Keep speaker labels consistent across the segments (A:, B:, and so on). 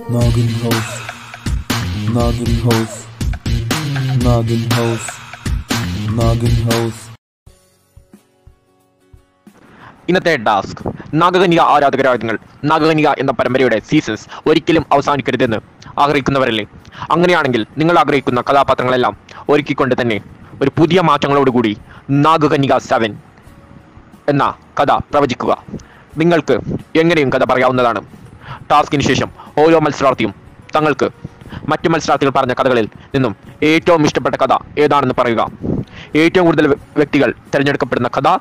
A: Noggin House. Noggin House. Noggin House. Noggin House.
B: ഇന്നത്തെ task Nagakanya ആരാധകരായ നിങ്ങൾ നാഗകന്യ എന്ന പരമ്പരയുടെ സീസൺസ് ഒരിക്കലും അവസാനിക്കരുതെന്ന് ആഗ്രഹിക്കുന്നവരല്ലേ അങ്ങനെയാണെങ്കിൽ നിങ്ങൾ ആഗ്രഹിക്കുന്ന കഥാപാത്രങ്ങളെല്ലാം ഒരുക്കിക്കൊണ്ട് തന്നെ ഒരു പുതിയ മാറ്റങ്ങളോടുകൂടി നാഗകന്യക സെവൻ എന്ന കഥ പ്രവചിക്കുക നിങ്ങൾക്ക് എങ്ങനെയും കഥ പറയാവുന്നതാണ് ടാസ്കിന് ശേഷം ഓരോ മത്സരാർത്ഥിയും തങ്ങൾക്ക് മറ്റു മത്സരാർത്ഥികൾ പറഞ്ഞ കഥകളിൽ നിന്നും ഏറ്റവും ഇഷ്ടപ്പെട്ട കഥ ഏതാണെന്ന് പറയുക ഏറ്റവും കൂടുതൽ വ്യ- വ്യക്തികൾ തിരഞ്ഞെടുക്കപ്പെടുന്ന കഥ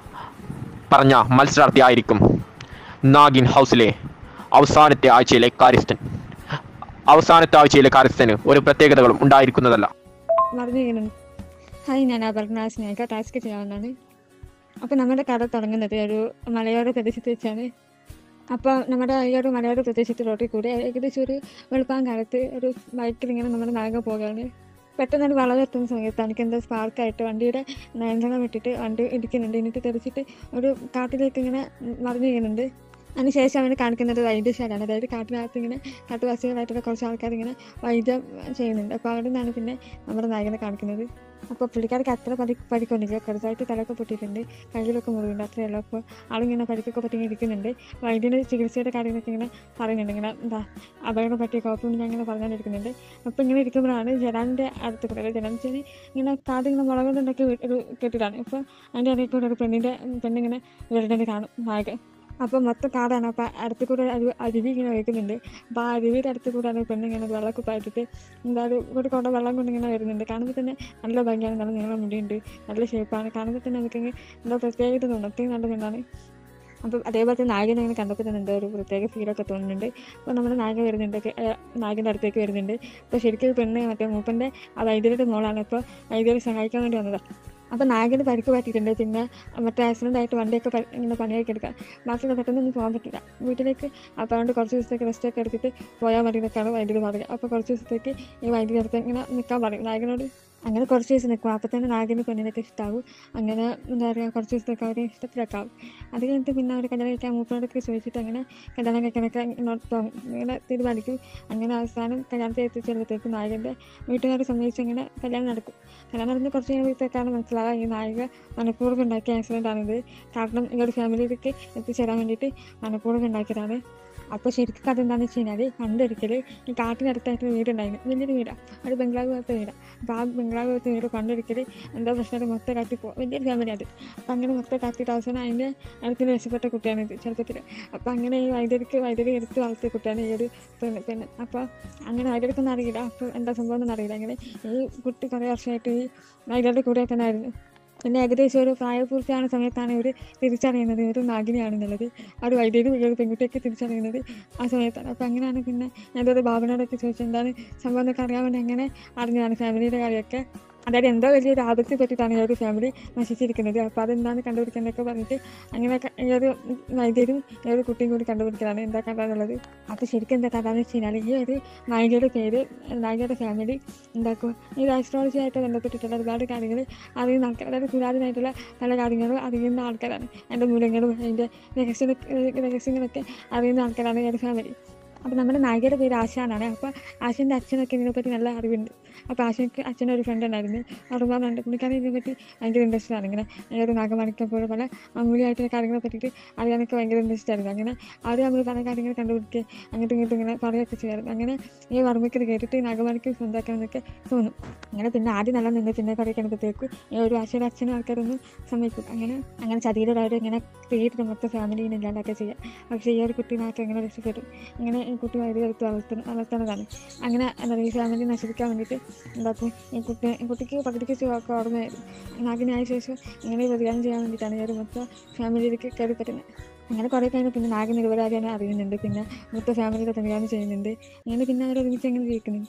B: പറഞ്ഞ മത്സരാർത്ഥി ആയിരിക്കും നാഗിൻ ഹൗസിലെ അവസാനത്തെ ആഴ്ചയിലെ കാര്യസ്ഥൻ അവസാനത്തെ ആഴ്ചയിലെ കാര്യസ്ഥന് ഒരു പ്രത്യേകതകളും ഉണ്ടായിരിക്കുന്നതല്ല
C: മറിഞ്ഞു വീണു ഹായ് ഞാൻ അപർണ സ്നേഹ ടാസ്ക് ചെയ്യാവുന്നതാണ് അപ്പോൾ നമ്മുടെ കഥ തുടങ്ങുന്നത് ഒരു മലയോര പ്രദേശത്ത് വെച്ചാണ് അപ്പോൾ നമ്മുടെ ഈ ഒരു മലയോര പ്രദേശത്ത് റോട്ടിൽ കൂടി ഏകദേശം ഒരു വെളുപ്പാൻ കാലത്ത് ഒരു ബൈക്കിൽ ഇങ്ങനെ നമ്മുടെ നാഗ പോകുകയാണ് പെട്ടെന്ന് ഒരു വളവ് എത്തുന്ന സമയത്ത് എനിക്ക് എന്തോ സ്പാർക്കായിട്ട് വണ്ടിയുടെ നിയന്ത്രണം വിട്ടിട്ട് വണ്ടി ഇടിക്കുന്നുണ്ട് എന്നിട്ട് തെറിച്ചിട്ട് ഒരു കാട്ടിലേക്ക് ഇങ്ങനെ മറിഞ്ഞു വീഴുന്നുണ്ട് അതിനുശേഷം അവന് കാണിക്കുന്നത് വൈദ്യശാലയാണ് അതായത് കാട്ടിനകത്ത് ഇങ്ങനെ കാട്ടുവാസികളായിട്ടുള്ള കുറച്ച് ആൾക്കാർ ഇങ്ങനെ വൈദ്യം ചെയ്യുന്നുണ്ട് അപ്പോൾ അവിടെ നിന്നാണ് പിന്നെ നമ്മുടെ നായകനെ കാണിക്കുന്നത് അപ്പോൾ പുള്ളിക്കാർക്ക് അത്ര പരി പരിക്കൊന്നുമില്ല ചെറുതായിട്ട് തലയൊക്കെ പൊട്ടിയിട്ടുണ്ട് കയ്യിലൊക്കെ മുറിവുണ്ട് അത്രയല്ല അപ്പോൾ ആളിങ്ങനെ പരിക്കൊക്കെ പറ്റി ഇങ്ങനെ ഇരിക്കുന്നുണ്ട് വൈദ്യൻ്റെ ചികിത്സയുടെ കാര്യങ്ങളൊക്കെ ഇങ്ങനെ പറയുന്നുണ്ട് ഇങ്ങനെ എന്താ അപകടം പറ്റിയ കുഴപ്പമൊന്നും ഞാൻ ഇങ്ങനെ പറഞ്ഞുകൊണ്ടിരിക്കുന്നുണ്ട് അപ്പോൾ ഇങ്ങനെ ഇരിക്കുമ്പോഴാണ് ജലാൻ്റെ അടുത്ത് കൂടെ അതായത് ജലാൻ വെച്ചാൽ ഇങ്ങനെ കാട് ഇങ്ങനെ മുളക് കൊണ്ടുണ്ടാക്കി ഒരു കെട്ടിടാണ് ഇപ്പോൾ അതിൻ്റെ ഇടയിൽ കൂടെ ഒരു പെണ്ണിൻ്റെ പെണ്ണിങ്ങനെ വരുന്നത് കാണും നായകൻ അപ്പോൾ മൊത്തം കാടാണ് അപ്പോൾ അടുത്ത് കൂടെ ഒരു അരുവി ഇങ്ങനെ ഒഴുകുന്നുണ്ട് അപ്പോൾ ആ അരുവിയുടെ അടുത്ത് കൂടെയാണ് പെണ്ണ് ഇങ്ങനെ വെള്ളമൊക്കെ ഇട്ടിട്ട് എന്താ ഒരു ഒരു കുട വെള്ളം കൊണ്ട് ഇങ്ങനെ വരുന്നുണ്ട് കാണുമ്പോൾ തന്നെ നല്ല ഭംഗിയാണ് നല്ല നീളം മുടിയുണ്ട് നല്ല ഷേപ്പാണ് കാണുമ്പോൾ തന്നെ നമുക്ക് എന്താ പ്രത്യേകത തോന്നും അത്രയും നല്ല പെണ്ണാണ് അപ്പം അതേപോലെ തന്നെ നായകനെ അങ്ങനെ കണ്ടപ്പോൾ തന്നെ എന്തോ ഒരു പ്രത്യേക ഫീലൊക്കെ തോന്നുന്നുണ്ട് അപ്പോൾ നമ്മുടെ നായകൻ വരുന്നുണ്ട് ഏ, നായകൻ്റെ അടുത്തേക്ക് വരുന്നുണ്ട് അപ്പോൾ ശരിക്കും ഈ പെണ്ണ് മറ്റേ മൂപ്പൻ്റെ ആ വൈദ്യരുടെ മോളാണ് ഇപ്പോൾ വൈദ്യരെ സഹായിക്കാൻ വേണ്ടി വന്നതാണ് അപ്പോൾ നായകന് പരിക്ക് പറ്റിയിട്ടുണ്ട് പിന്നെ മറ്റേ ആക്സിഡൻ്റ് ആയിട്ട് വണ്ടിയൊക്കെ പ- ഇങ്ങനെ പണിയാക്കി എടുക്കാം മാത്രമല്ല പെട്ടെന്നൊന്നും പോകാൻ പറ്റില്ല വീട്ടിലേക്ക് അപ്പോൾ അതുകൊണ്ട് കുറച്ച് ദിവസത്തേക്ക് റെസ്റ്റ് ഒക്കെ എടുത്തിട്ട് പോയാൽ മതി എന്നൊക്കെയാണ് വൈദ്യുതി പറയുക അപ്പോൾ കുറച്ച് ദിവസത്തേക്ക് ഈ വൈദ്യുതി അടുത്ത് ഇങ്ങനെ നിൽക്കാൻ പറയും നായകനോട് അങ്ങനെ കുറച്ച് ദിവസം നിൽക്കും അപ്പോൾ തന്നെ നായകന് പെണ്ണിനൊക്കെ ഇഷ്ടമാവും അങ്ങനെ എന്താ പറയുക കുറച്ച് ദിവസത്തേക്ക് അവർ ഇഷ്ടത്തിലൊക്കെ അത് കഴിഞ്ഞിട്ട് പിന്നെ അവർ കല്യാണം കഴിക്കാൻ മൂപ്പനോടൊക്കെ ചോദിച്ചിട്ട് അങ്ങനെ കല്യാണം കഴിക്കാനൊക്കെ ഇങ്ങോട്ട് തോന്നും ഇങ്ങനെ തീരുമാനിക്കും അങ്ങനെ അവസാനം കല്യാണത്തിൽ എത്തിച്ചെല്ലുമ്പോഴത്തേക്ക് നായകൻ്റെ വീട്ടുകാർ സമ്മതിച്ച് അങ്ങനെ കല്യാണം നടക്കും കല്യാണം നടന്ന് കുറച്ച് കഴിയുമ്പോഴത്തേക്കാണ് മനസ്സിലാവുക ഈ നായിക മനഃപൂർവ്വം ഉണ്ടാക്കിയ ആക്സിഡൻ്റ് ആണിത് കാരണം ഈ ഒരു ഫാമിലിയിലേക്ക് എത്തിച്ചേരാൻ വേണ്ടിയിട്ട് മനഃപൂർവ്വം ഉണ്ടാക്കിയതാണ് അപ്പോൾ ശരിക്കും കഥ എന്താണെന്ന് വെച്ച് കഴിഞ്ഞാൽ പണ്ടൊരിക്കൽ ഈ കാട്ടിനടുത്തായിട്ട് വീടുണ്ടായിരുന്നു വലിയൊരു വീടാണ് ഒരു ബംഗ്ലാവ് പോലത്തെ വീടാണ് അപ്പോൾ ആ ബംഗ്ലാവ് പോലത്തെ വീട് പണ്ടൊരിക്കൽ എന്തോ പ്രശ്നമായിട്ട് മൊത്തം കാട്ടി പോകും വലിയൊരു ഫാമിലി അത് അപ്പോൾ അങ്ങനെ മൊത്തം കാട്ടിയിട്ട് അവസാനം അതിൻ്റെ അടുത്തിന് രക്ഷപ്പെട്ട കുട്ടിയാണ് ഇത് ചെറുപ്പത്തിൽ അപ്പോൾ അങ്ങനെ ഈ വൈദ്യുതിക്ക് വൈദ്യുതി എടുത്ത് വളർത്തിയ കുട്ടിയാണ് ഈ ഒരു പെണ്ണ് പെണ്ണ് അപ്പോൾ അങ്ങനെ വൈദ്യുതിക്കൊന്നും അറിയില്ല അപ്പോൾ എന്താ സംഭവം ഒന്നും അറിയില്ല അങ്ങനെ ഈ കുട്ടി കുറേ വർഷമായിട്ട് ഈ വൈദ്യുതിയുടെ കൂടെ തന്നെ ആയിരുന്നു പിന്നെ ഏകദേശം ഒരു പ്രായപൂർത്തിയാകുന്ന സമയത്താണ് ഇവർ തിരിച്ചറിയുന്നത് ഒരു നാഗിനിയാണെന്നുള്ളത് ആ ഒരു വൈദ്യുതി ഈ ഒരു പെൺകുട്ടിയൊക്കെ തിരിച്ചറിയുന്നത് ആ സമയത്താണ് അപ്പോൾ അങ്ങനെയാണ് പിന്നെ ഞാനൊരു ബാബനോടൊക്കെ ചോദിച്ചു എന്താണ് സംഭവം എന്നൊക്കെ അറിയാൻ വേണ്ടി അങ്ങനെ അറിഞ്ഞതാണ് ഫാമിലിയുടെ കാര്യമൊക്കെ അതായത് എന്തോ വലിയൊരു ആപത്തെ പറ്റിയിട്ടാണ് ഈ ഒരു ഫാമിലി നശിച്ചിരിക്കുന്നത് അപ്പോൾ അതെന്താണ് കണ്ടുപിടിക്കുന്നതൊക്കെ പറഞ്ഞിട്ട് അങ്ങനെ ക- ഈ ഒരു വൈദ്യരും ഈ ഒരു കുട്ടിയും കൂടി കണ്ടുപിടിക്കലാണ് എന്താ കഥ എന്നുള്ളത് അപ്പോൾ ശരിക്കും എന്താ കഥ എന്ന് വെച്ച് കഴിഞ്ഞാൽ ഈ ഒരു നായികയുടെ പേര് നായികയുടെ ഫാമിലി എന്താക്കും ഈ ആസ്ട്രോളജി ആയിട്ട് ബന്ധപ്പെട്ടിട്ടുള്ള ഒരുപാട് കാര്യങ്ങൾ അറിയുന്ന ആൾക്കാർ അതായത് പുരാതനമായിട്ടുള്ള പല കാര്യങ്ങളും അറിയുന്ന ആൾക്കാരാണ് അതിൻ്റെ മൂല്യങ്ങളും അതിൻ്റെ രഹസ്യ രഹസ്യങ്ങളൊക്കെ അറിയുന്ന ആൾക്കാരാണ് ഈ ഒരു ഫാമിലി അപ്പോൾ നമ്മുടെ നായികയുടെ പേര് ആശാനാണ് അപ്പോൾ ആശാൻ്റെ അച്ഛനൊക്കെ ഇതിനെപ്പറ്റി നല്ല അറിവുണ്ട് അപ്പോൾ ആശയ്ക്ക് അച്ഛൻ്റെ ഒരു ഫ്രണ്ട് ഉണ്ടായിരുന്നു ഓർമ്മയുണ്ട് പുള്ളിക്കാരൻ ഇതിനെപ്പറ്റി ഭയങ്കര ഇൻട്രസ്റ്റ് ആണ് ഇങ്ങനെ ഈ ഒരു നാഗമണിക്ക പോലെ പല അമൂല്യമായിട്ടുള്ള കാര്യങ്ങളെ പറ്റിയിട്ട് അറിയാനൊക്കെ ഭയങ്കര ഇൻട്രസ്റ്റ് ആയിരുന്നു അങ്ങനെ ആദ്യം നമ്മൾ പല കാര്യങ്ങൾ കണ്ടുപിടിക്കുക അങ്ങോട്ടും ഇങ്ങോട്ടും ഇങ്ങനെ പറയുകയൊക്കെ ചെയ്യാറുണ്ട് അങ്ങനെ ഈ വർമ്മയ്ക്ക് ഇത് കേട്ടിട്ട് ഈ നാഗമണിക്ക് സ്വന്തമാക്കണമെന്നൊക്കെ തോന്നും അങ്ങനെ പിന്നെ ആദ്യം നല്ല നിന്ന് പിന്നെ കുറേ കഴിയുമ്പോഴത്തേക്ക് ഈ ഒരു ആശയുടെ അച്ഛനും ആൾക്കാരൊന്നും സമ്മതിക്കും അങ്ങനെ അങ്ങനെ ചതിയിലൂടെ അവർ ഇങ്ങനെ ക്രിയേറ്റ് മൊത്തം ഫാമിലീനെ ഇല്ലാണ്ടൊക്കെ ചെയ്യാം പക്ഷേ ഈ ഒരു കുട്ടി മാത്രം ഇങ്ങനെ രക്ഷപ്പെടും ഇങ്ങനെ ഈ കുട്ടി വൈദ്യുതി എടുത്ത് വളർത്തുന്ന വളർത്തുന്നതാണ് അങ്ങനെ എന്താ പറയുക ഈ ഫാമിലി നശിപ്പിക്കാൻ വേണ്ടിയിട്ട് എന്താക്കും ഈ കുട്ടി ഈ കുട്ടിക്ക് പകുതിക്ക് ചുവക്കെ ഓർമ്മയായിരുന്നു നാഗിനായ ശേഷം ഇങ്ങനെ പ്രതികാരം ചെയ്യാൻ വേണ്ടിയിട്ടാണ് ഈ ഒരു മൊത്തം ഫാമിലിയിലേക്ക് കയറി പറ്റുന്നത് അങ്ങനെ കുറേ കഴിഞ്ഞ് പിന്നെ നാഗ നിരപരാധിയാണ് അറിയുന്നുണ്ട് പിന്നെ മൊത്തം ഫാമിലിയുടെ പ്രതികാരം ചെയ്യുന്നുണ്ട് അങ്ങനെ പിന്നെ അവർ ഒരുമിച്ച് എങ്ങനെ ജീവിക്കുന്നു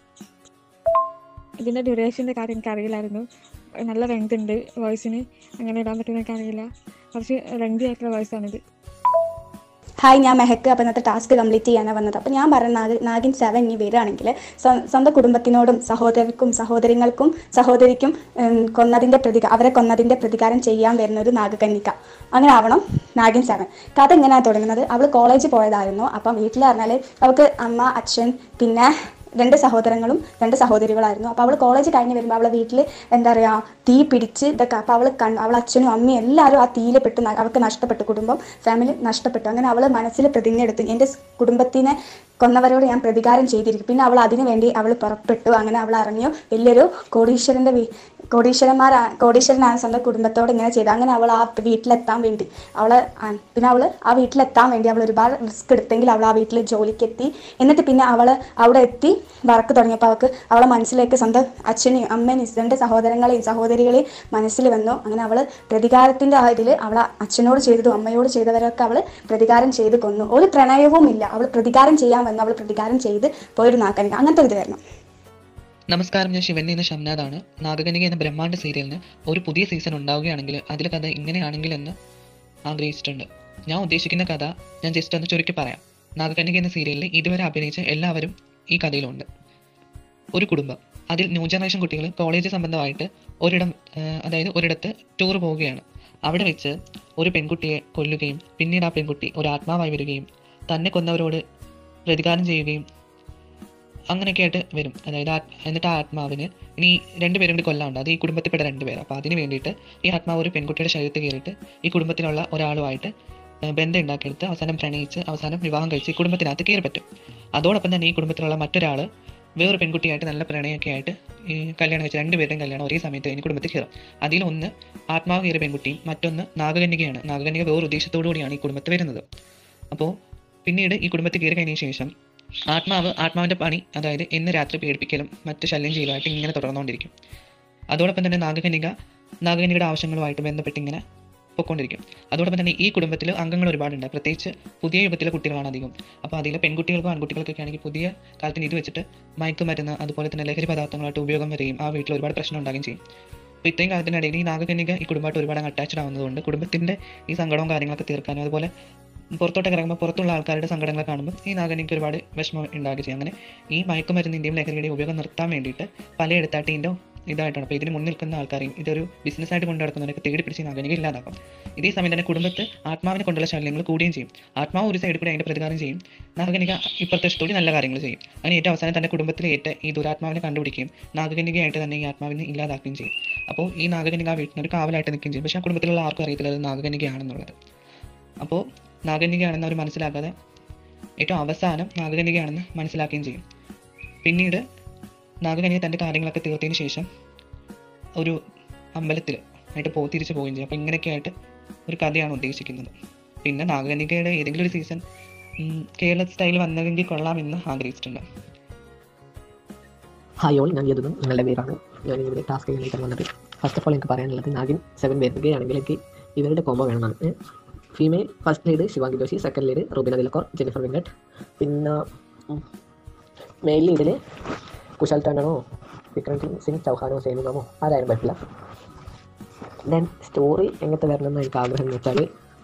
C: ഇതിൻ്റെ ഡ്യൂറേഷൻ്റെ കാര്യം എനിക്ക് അറിയില്ലായിരുന്നു നല്ല ലെങ്ത് ഉണ്ട് വോയിസിന് അങ്ങനെ ഇടാൻ പറ്റുമെന്നൊക്കെ അറിയില്ല കുറച്ച് ലെങ്തി ആയിട്ടുള്ള വോയിസാണിത്
D: ഹായ് ഞാൻ മെഹക്ക് അപ്പോൾ ഇന്നത്തെ ടാസ്ക് കംപ്ലീറ്റ് ചെയ്യാനാണ് വന്നത് അപ്പോൾ ഞാൻ പറഞ്ഞ നാഗ് നാഗിൻ സെവൻ ഇനി വരികയാണെങ്കിൽ സ്വ- സ്വന്തം കുടുംബത്തിനോടും സഹോദരർക്കും സഹോദരങ്ങൾക്കും സഹോദരിക്കും ഉം, കൊന്നതിൻ്റെ പ്രതിക അവരെ കൊന്നതിൻ്റെ പ്രതികാരം ചെയ്യാൻ വരുന്ന ഒരു നാഗകന്യക അങ്ങനെ ആവണം നാഗിൻ സെവൻ കഥ എങ്ങനെയാണ് തുടങ്ങുന്നത് അവൾ കോളേജിൽ പോയതായിരുന്നു അപ്പം വീട്ടിൽ പറഞ്ഞാൽ അവൾക്ക് അമ്മ അച്ഛൻ പിന്നെ രണ്ട് സഹോദരങ്ങളും രണ്ട് സഹോദരികളായിരുന്നു അപ്പോൾ അവൾ കോളേജ് കഴിഞ്ഞ് വരുമ്പോൾ അവളെ വീട്ടിൽ എന്താ പറയുക തീ പിടിച്ച് ഇതൊക്കെ അപ്പോൾ അവൾ കൺ അവളെ അച്ഛനും അമ്മയും എല്ലാവരും ആ തീയിൽ പെട്ട് ന- അവൾക്ക് നഷ്ടപ്പെട്ടു കുടുംബം ഫാമിലി നഷ്ടപ്പെട്ടു അങ്ങനെ അവൾ മനസ്സിൽ പ്രതിജ്ഞ എടുത്തു എൻ്റെ സ് കുടുംബത്തിനെ കൊന്നവരോട് ഞാൻ പ്രതികാരം ചെയ്തിരിക്കും പിന്നെ അവൾ അതിനു വേണ്ടി അവൾ പുറപ്പെട്ടു അങ്ങനെ അവൾ അറിഞ്ഞു വലിയൊരു കോടീശ്വരൻ്റെ വീ കോടീശ്വരന്മാരാ കോടീശ്വരനാണ് സ്വന്തം കുടുംബത്തോട് ഇങ്ങനെ ചെയ്തത് അങ്ങനെ അവൾ ആ വീട്ടിലെത്താൻ വേണ്ടി അവൾ പിന്നെ അവൾ ആ വീട്ടിലെത്താൻ വേണ്ടി അവൾ ഒരുപാട് റിസ്ക് എടുത്തെങ്കിൽ അവൾ ആ വീട്ടിൽ ജോലിക്ക് എത്തി എന്നിട്ട് പിന്നെ അവൾ അവിടെ എത്തി വർക്ക് തുടങ്ങിയപ്പോൾ അവൾക്ക് അവളെ മനസ്സിലേക്ക് സ്വന്തം അച്ഛനെയും അമ്മേനെയും രണ്ട് സഹോദരങ്ങളെയും സഹോദരികളെയും മനസ്സിൽ വന്നു അങ്ങനെ അവൾ പ്രതികാരത്തിൻ്റെ ആ ഇതിൽ അവൾ അച്ഛനോട് ചെയ്തതും അമ്മയോട് ചെയ്തവരൊക്കെ അവൾ പ്രതികാരം ചെയ്ത് കൊന്നു ഒരു പ്രണയവും ഇല്ല അവൾ പ്രതികാരം ചെയ്യാൻ വന്നു അവൾ പ്രതികാരം ചെയ്ത് പോയൊരു നാക്കനിക അങ്ങനത്തെ ഒരു ഇതായിരുന്നു
E: നമസ്കാരം ഞാൻ ശിവൻ എന്ന ഷംനാഥാണ് നാഗകനിക എന്ന ബ്രഹ്മാണ്ഡ സീരിയലിന് ഒരു പുതിയ സീസൺ ഉണ്ടാവുകയാണെങ്കിൽ അതിലെ കഥ ഇങ്ങനെയാണെങ്കിൽ എന്ന് ആഗ്രഹിച്ചിട്ടുണ്ട് ഞാൻ ഉദ്ദേശിക്കുന്ന കഥ ഞാൻ ജസ്റ്റ് ഒന്ന് ചുരുക്കി പറയാം നാഗകനിക എന്ന സീരിയലിൽ ഇതുവരെ അഭിനയിച്ച എല്ലാവരും ഈ കഥയിലുണ്ട് ഒരു കുടുംബം അതിൽ ന്യൂ ജനറേഷൻ കുട്ടികൾ കോളേജ് സംബന്ധമായിട്ട് ഒരിടം ആ, അതായത് ഒരിടത്ത് ടൂർ പോവുകയാണ് അവിടെ വെച്ച് ഒരു പെൺകുട്ടിയെ കൊല്ലുകയും പിന്നീട് ആ പെൺകുട്ടി ഒരു ആത്മാവായി വരികയും തന്നെ കൊന്നവരോട് പ്രതികാരം ചെയ്യുകയും അങ്ങനെയൊക്കെ ആയിട്ട് വരും അതായത് ആ- എന്നിട്ട് ആ ആത്മാവിന് ഇനി രണ്ടുപേരും കൂടി കൊല്ലാനുണ്ട് അത് ഈ കുടുംബത്തിൽപ്പെട്ട രണ്ടുപേർ അപ്പോൾ അതിന് വേണ്ടിയിട്ട് ഈ ആത്മാവ് ഒരു പെൺകുട്ടിയുടെ ശരീരത്തിൽ കയറിയിട്ട് ഈ കുടുംബത്തിലുള്ള ഒരാളുമായിട്ട് ഏഹ് ബന്ധം ഉണ്ടാക്കിയെടുത്ത് അവസാനം പ്രണയിച്ച് അവസാനം വിവാഹം കഴിച്ച് ഈ കുടുംബത്തിനകത്ത് കയറി പറ്റും അതോടൊപ്പം തന്നെ ഈ കുടുംബത്തിലുള്ള മറ്റൊരാൾ വേറൊരു പെൺകുട്ടിയായിട്ട് നല്ല പ്രണയമൊക്കെ ആയിട്ട് ഈ കല്യാണം കഴിച്ച് രണ്ടുപേരുടെയും കല്യാണം ഒരേ സമയത്ത് കഴിഞ്ഞ് കുടുംബത്തിൽ കയറും അതിലൊന്ന് ആത്മാവ് കയറിയ പെൺകുട്ടിയും മറ്റൊന്ന് നാഗകന്യകയാണ് നാഗകന്യക വേറൊരു ഉദ്ദേശത്തോടു കൂടിയാണ് ഈ കുടുംബത്തിൽ വരുന്നത് അപ്പോൾ പിന്നീട് ഈ കുടുംബത്തിൽ കയറി കഴിഞ്ഞ ശേഷം ആത്മാവ് ആത്മാവിൻ്റെ പണി അതായത് എന്ന് രാത്രി പേടിപ്പിക്കലും മറ്റ് ശല്യം ചെയ്യലുമായിട്ട് ഇങ്ങനെ തുടർന്നുകൊണ്ടിരിക്കും അതോടൊപ്പം തന്നെ നാഗകന്യക നാഗകന്യകയുടെ ആവശ്യങ്ങളുമായിട്ട് ബന്ധപ്പെട്ട് ഇങ്ങനെ പൊയ്ക്കൊണ്ടിരിക്കും അതോടൊപ്പം തന്നെ ഈ കുടുംബത്തിൽ അംഗങ്ങൾ ഒരുപാടുണ്ട് പ്രത്യേകിച്ച് പുതിയ യുഗത്തിലെ കുട്ടികളാണ് അധികം അപ്പോൾ അതിൽ പെൺകുട്ടികൾക്കും ആൺകുട്ടികൾക്കൊക്കെ ആണെങ്കിൽ പുതിയ കാലത്തിന് ഇത് വെച്ചിട്ട് മയക്കുമരുന്ന് അതുപോലെ തന്നെ ലഹരി പദാർത്ഥങ്ങളായിട്ട് ഉപയോഗം വരികയും ആ വീട്ടിൽ ഒരുപാട് പ്രശ്നം ഉണ്ടാകുകയും ചെയ്യും അപ്പോൾ ഇത്രയും കാലത്തിനിടയിൽ ഈ നാഗകന്യക ഈ കുടുംബമായിട്ട് ഒരുപാട് അറ്റാച്ച്ഡ് ആവുന്നതുകൊണ്ട് കുടുംബത്തിൻ്റെ ഈ സങ്കടവും കാര്യങ്ങളൊക്കെ തീർക്കാനും അതുപോലെ പുറത്തോട്ടൊക്കെ ഇറങ്ങുമ്പോൾ പുറത്തുള്ള ആൾക്കാരുടെ സങ്കടങ്ങൾ കാണുമ്പോൾ ഈ നാഗനിക്ക് ഒരുപാട് വിഷമം ഉണ്ടാകുക ചെയ്യും അങ്ങനെ ഈ മയക്കുമരുന്നിൻ്റെയും ലഹരിയുടെയും ഉപയോഗം നിർത്താൻ വേണ്ടിയിട്ട് പലയിടത്തായിട്ട് ഇതിൻ്റെ ഇതായിട്ടാണ് അപ്പോൾ ഇതിന് മുന്നിൽ നിൽക്കുന്ന ആൾക്കാരെയും ഇതൊരു ബിസിനസ്സായിട്ട് കൊണ്ടു നടക്കുന്നവരൊക്കെ തേടി പിടിച്ച് ഈ നാഗനിക ഇല്ലാതാക്കും ഇതേ സമയം തന്നെ കുടുംബത്ത് ആത്മാവിനെ കൊണ്ടുള്ള ശല്യങ്ങൾ കൂടുകയും ചെയ്യും ആത്മാവ് ഒരു സൈഡിൽ കൂടി അതിൻ്റെ പ്രതികാരം ചെയ്യും നാഗനിക ഇപ്പുറത്തെ നല്ല കാര്യങ്ങൾ ചെയ്യും അങ്ങനെ ഏറ്റവും അവസാനം തൻ്റെ കുടുംബത്തിലെ ഏറ്റ ഈ ദുരാത്മാവിനെ കണ്ടുപിടിക്കുകയും നാഗകന്യകയായിട്ട് തന്നെ ഈ ആത്മാവിനെ ഇല്ലാതാക്കുകയും ചെയ്യും അപ്പോൾ ഈ നാഗകന്യക ആ വീട്ടിനൊരു കാവലായിട്ട് നിൽക്കുകയും ചെയ്യും പക്ഷേ ആ കുടുംബത്തിലുള്ള ആർക്കും അറിയത്തില്ല അത് നാഗകന്യകയാണെന്നുള്ളത് അപ്പോൾ നാഗകന്യകയാണെന്ന് അവർ മനസ്സിലാക്കാതെ ഏറ്റവും അവസാനം നാഗകന്യകയാണെന്ന് മനസ്സിലാക്കുകയും ചെയ്യും പിന്നീട് നാഗകന്യക തൻ്റെ കാര്യങ്ങളൊക്കെ തീർത്തതിന് ശേഷം ഒരു അമ്പലത്തിൽ ആയിട്ട് പോ തിരിച്ചു പോവുകയും ചെയ്യും അപ്പോൾ ഇങ്ങനെയൊക്കെ ആയിട്ട് ഒരു കഥയാണ് ഉദ്ദേശിക്കുന്നത് പിന്നെ നാഗകന്യകയുടെ ഏതെങ്കിലും ഒരു സീസൺ കേരള സ്റ്റൈൽ വന്നതെങ്കിൽ കൊള്ളാമെന്ന് ആഗ്രഹിച്ചിട്ടുണ്ട്
F: ഹായ് ഓൾ ഞാൻ യദുനും നിങ്ങളുടെ പേരാണ് ഞാൻ ഇവിടെ ടാസ്ക് ചെയ്യാനായിട്ട് വന്നത് ഫസ്റ്റ് ഓഫ് ഓൾ എനിക്ക് പറയാനുള്ളത് നാഗിൻ സെവൻ വരികയാണെങ്കിൽ എനിക്ക് ഇവരുടെ കോംബോ വേണമെന്നാണ് female first lead Shivangi Joshi second lead Rubina ദിലക്കോർ ജെനിഫർ വെങ്കട്ട് പിന്നെ മെയിൽ ലീഡിൽ കുശാൽ ടണ്ടനോ വിക്രം സിംഗ് ചൗഹാനോ സേനുനാമോ ആരായാലും പറ്റില്ല ദെൻ സ്റ്റോറി എങ്ങനത്തെ വരണമെന്ന് എനിക്ക് ആഗ്രഹം എന്ന് വെച്ചാൽ